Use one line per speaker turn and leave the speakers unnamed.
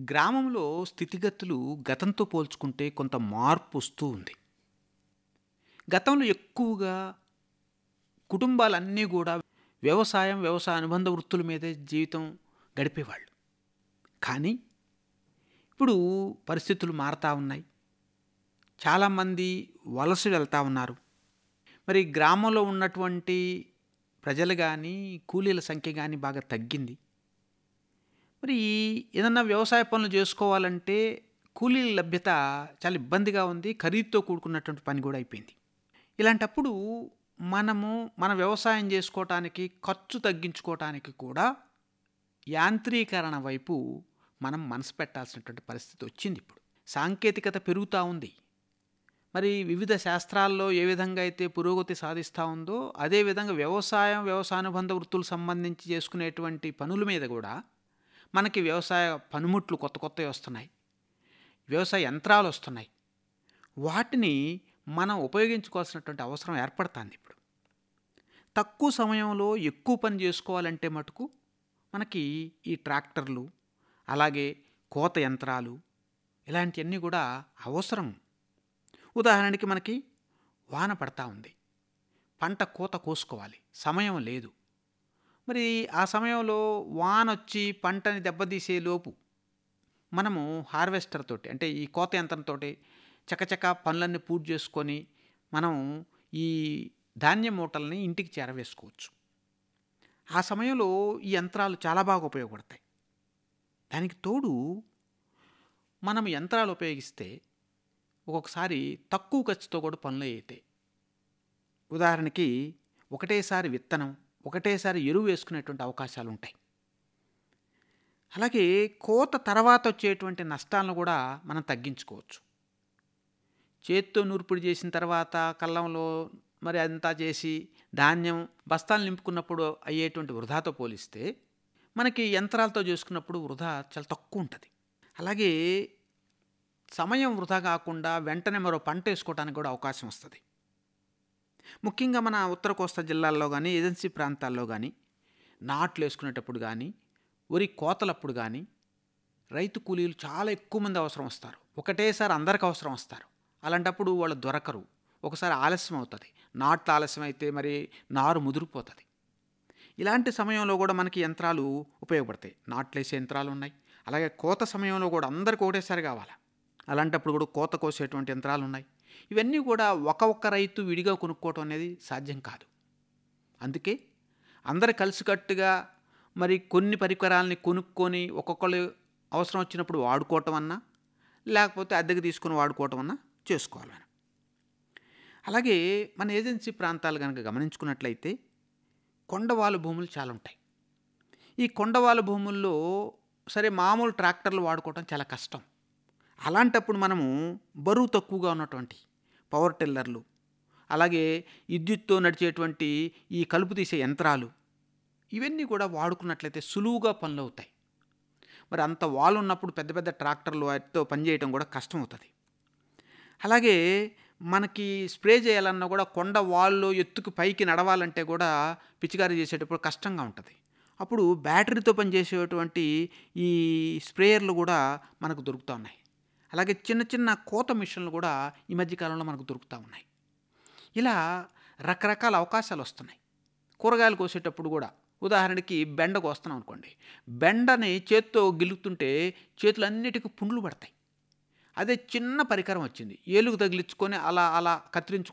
గ్రామంలో స్థితిగతులు గతంతో పోల్చుకుంటే కొంత మార్పు వస్తూ ఉంది గతంలో ఎక్కువగా కుటుంబాలన్నీ కూడా వ్యవసాయం వ్యవసాయ అనుబంధ వృత్తుల మీదే జీవితం గడిపేవాళ్ళు కానీ ఇప్పుడు పరిస్థితులు మారుతూ ఉన్నాయి చాలామంది వలస వెళ్తూ ఉన్నారు మరి గ్రామంలో ఉన్నటువంటి ప్రజలు కానీ కూలీల సంఖ్య కానీ బాగా తగ్గింది మరి ఏదన్నా వ్యవసాయ పనులు చేసుకోవాలంటే కూలీల లభ్యత చాలా ఇబ్బందిగా ఉంది ఖరీదుతో కూడుకున్నటువంటి పని కూడా అయిపోయింది ఇలాంటప్పుడు మనము మన వ్యవసాయం చేసుకోవటానికి ఖర్చు తగ్గించుకోవటానికి కూడా యాంత్రీకరణ వైపు మనం మనసు పెట్టాల్సినటువంటి పరిస్థితి వచ్చింది ఇప్పుడు సాంకేతికత పెరుగుతూ ఉంది మరి వివిధ శాస్త్రాల్లో ఏ విధంగా అయితే పురోగతి సాధిస్తూ ఉందో అదేవిధంగా వ్యవసాయం వ్యవసాయానుబంధ వృత్తులు సంబంధించి చేసుకునేటువంటి పనుల మీద కూడా మనకి వ్యవసాయ పనిముట్లు కొత్త కొత్తవి వస్తున్నాయి వ్యవసాయ యంత్రాలు వస్తున్నాయి వాటిని మనం ఉపయోగించుకోవాల్సినటువంటి అవసరం ఏర్పడుతుంది ఇప్పుడు తక్కువ సమయంలో ఎక్కువ పని చేసుకోవాలంటే మటుకు మనకి ఈ ట్రాక్టర్లు అలాగే కోత యంత్రాలు ఇలాంటివన్నీ కూడా అవసరం ఉదాహరణకి మనకి వాన పడతా ఉంది పంట కోత కోసుకోవాలి సమయం లేదు మరి ఆ సమయంలో వాన వచ్చి పంటని దెబ్బతీసే లోపు మనము హార్వెస్టర్ తోటి అంటే ఈ కోత యంత్రంతో చకచక పనులన్నీ పూర్తి చేసుకొని మనం ఈ ధాన్యం మూటల్ని ఇంటికి చేరవేసుకోవచ్చు ఆ సమయంలో ఈ యంత్రాలు చాలా బాగా ఉపయోగపడతాయి దానికి తోడు మనం యంత్రాలు ఉపయోగిస్తే ఒక్కొక్కసారి తక్కువ ఖర్చుతో కూడా పనులు అవుతాయి ఉదాహరణకి ఒకటేసారి విత్తనం ఒకటేసారి ఎరువు వేసుకునేటువంటి అవకాశాలు ఉంటాయి అలాగే కోత తర్వాత వచ్చేటువంటి నష్టాలను కూడా మనం తగ్గించుకోవచ్చు చేత్తో నూర్పిడి చేసిన తర్వాత కళ్ళంలో మరి అంతా చేసి ధాన్యం బస్తాలు నింపుకున్నప్పుడు అయ్యేటువంటి వృధాతో పోలిస్తే మనకి యంత్రాలతో చేసుకున్నప్పుడు వృధా చాలా తక్కువ ఉంటుంది అలాగే సమయం వృధా కాకుండా వెంటనే మరో పంట వేసుకోవడానికి కూడా అవకాశం వస్తుంది ముఖ్యంగా మన ఉత్తర కోస్తా జిల్లాల్లో కానీ ఏజెన్సీ ప్రాంతాల్లో కానీ నాట్లు వేసుకునేటప్పుడు కానీ వరి కోతలప్పుడు కానీ రైతు కూలీలు చాలా ఎక్కువ మంది అవసరం వస్తారు ఒకటేసారి అందరికి అవసరం వస్తారు అలాంటప్పుడు వాళ్ళు దొరకరు ఒకసారి ఆలస్యం అవుతుంది నాట్లు ఆలస్యం అయితే మరి నారు ముదిరిపోతుంది ఇలాంటి సమయంలో కూడా మనకి యంత్రాలు ఉపయోగపడతాయి నాట్లు వేసే యంత్రాలు ఉన్నాయి అలాగే కోత సమయంలో కూడా అందరికి ఒకటేసారి కావాలి అలాంటప్పుడు కూడా కోత కోసేటువంటి యంత్రాలు ఉన్నాయి ఇవన్నీ కూడా ఒక ఒక్క రైతు విడిగా కొనుక్కోవటం అనేది సాధ్యం కాదు అందుకే అందరు కలిసికట్టుగా మరి కొన్ని పరికరాలని కొనుక్కొని ఒక్కొక్కరు అవసరం వచ్చినప్పుడు వాడుకోవటం అన్నా లేకపోతే అద్దెకు తీసుకుని వాడుకోవటం అన్నా చేసుకోవాలి మనం అలాగే మన ఏజెన్సీ ప్రాంతాలు కనుక గమనించుకున్నట్లయితే కొండవాలు భూములు చాలా ఉంటాయి ఈ కొండవాలు భూముల్లో సరే మామూలు ట్రాక్టర్లు వాడుకోవటం చాలా కష్టం అలాంటప్పుడు మనము బరువు తక్కువగా ఉన్నటువంటి పవర్ టిల్లర్లు అలాగే విద్యుత్తో నడిచేటువంటి ఈ కలుపు తీసే యంత్రాలు ఇవన్నీ కూడా వాడుకున్నట్లయితే సులువుగా పనులు అవుతాయి మరి అంత వాల్ ఉన్నప్పుడు పెద్ద పెద్ద ట్రాక్టర్లు వాటితో పనిచేయడం కూడా కష్టం అవుతుంది అలాగే మనకి స్ప్రే చేయాలన్నా కూడా కొండ వాల్లో ఎత్తుకు పైకి నడవాలంటే కూడా పిచికారీ చేసేటప్పుడు కష్టంగా ఉంటుంది అప్పుడు బ్యాటరీతో పనిచేసేటువంటి ఈ స్ప్రేయర్లు కూడా మనకు దొరుకుతూ ఉన్నాయి అలాగే చిన్న చిన్న కోత మిషన్లు కూడా ఈ మధ్యకాలంలో మనకు దొరుకుతూ ఉన్నాయి ఇలా రకరకాల అవకాశాలు వస్తున్నాయి కూరగాయలు కోసేటప్పుడు కూడా ఉదాహరణకి బెండ కోస్తున్నాం అనుకోండి బెండని చేత్తో గిలుతుంటే చేతులన్నిటికీ పుండ్లు పడతాయి అదే చిన్న పరికరం వచ్చింది ఏలుగు తగిలించుకొని అలా అలా కత్తిరించుకుంటూ